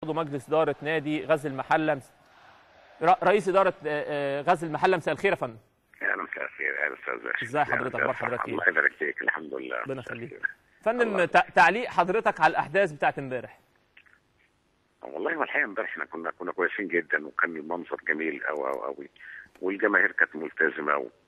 عضو مجلس اداره نادي غزل المحله ر- رئيس اداره آه، آه، غزل المحله مساء الخير يا فندم اهلا مساء الخير اهلا استاذ باشا ازاي حضرتك؟ أهلا أخبار وسهلا. حضرتك إيه؟ الله يبارك فيك الحمد لله ربنا مساء يخليك. الخير. فندم الله. تع- تعليق حضرتك على الاحداث بتاعت امبارح والله هو الحقيقه امبارح احنا كنا كنا كويسين جدا وكان المنظر جميل قوي قوي قوي والجماهير كانت ملتزمه و...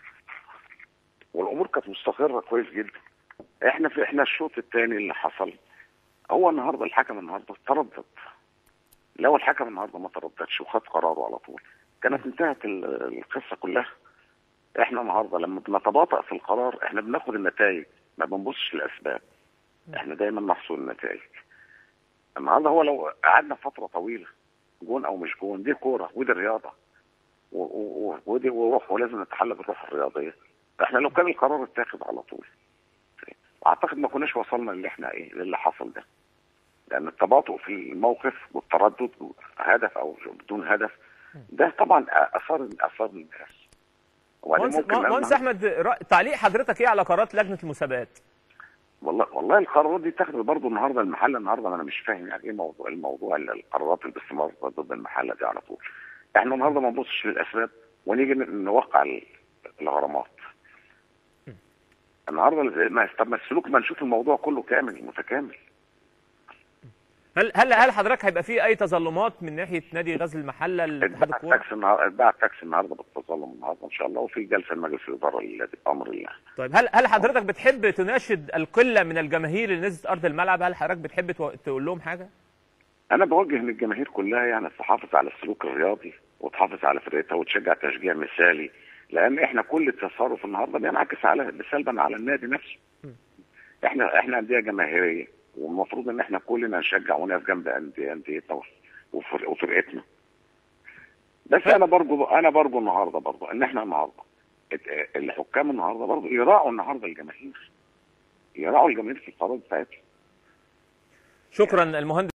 والامور كانت مستقره كويس جدا احنا في احنا الشوط الثاني اللي حصل هو النهارده الحكم النهارده تردد لو الحكم النهارده ما ترددش وخد قراره على طول كانت انتهت ال- القصه كلها احنا النهارده لما بنتباطأ في القرار احنا بناخد النتائج ما بنبصش الاسباب احنا دايما نحصل النتائج النهارده هو لو قعدنا فتره طويله جون او مش جون دي كوره ودي رياضه و- و- و- ودي وروح ولازم نتحلى بالروح الرياضيه احنا لو كان القرار اتاخد على طول اعتقد ما كناش وصلنا اللي احنا ايه للي حصل ده لان التباطؤ في الموقف والتردد هدف او بدون هدف ده طبعا اثار اثار الناس وبعدين مهندس ممكن مهندس لما- احمد ر- تعليق حضرتك ايه على قرارات لجنه المسابقات والله والله القرارات دي اتخذت برضه النهارده المحله النهارده انا مش فاهم يعني ايه موضوع الموضوع ال- القرارات اللي باستمرار ضد المحله دي على طول. احنا النهارده ما نبصش للاسباب ونيجي ن- نوقع ال- الغرامات. النهارده ما طب ما السلوك ما نشوف الموضوع كله كامل متكامل. هل هل هل حضرتك هيبقى في اي تظلمات من ناحيه نادي غزل المحله لاتحاد اتباع الكوره التاكسي النهارده اتباع التاكسي النهارده بالتظلم النهارده ان شاء الله وفي جلسه لمجلس الاداره الذي بامر الله. طيب هل هل حضرتك بتحب تناشد القله من الجماهير اللي نزلت ارض الملعب هل حضرتك بتحب تو- تقول لهم حاجه انا بوجه للجماهير كلها يعني تحافظ على السلوك الرياضي وتحافظ على فرقتها وتشجع تشجيع مثالي لان احنا كل التصرف النهارده بينعكس على سلبا على النادي نفسه احنا احنا انديه جماهيريه والمفروض ان احنا كلنا نشجع ونقف جنب انديه انديتنا وفرق- وفرقتنا بس انا برجو انا برجو النهارده برضو ان احنا النهارده ات- الحكام النهارده برضو يراعوا النهارده الجماهير يراعوا الجماهير في القرارات بتاعتهم شكرا المهندس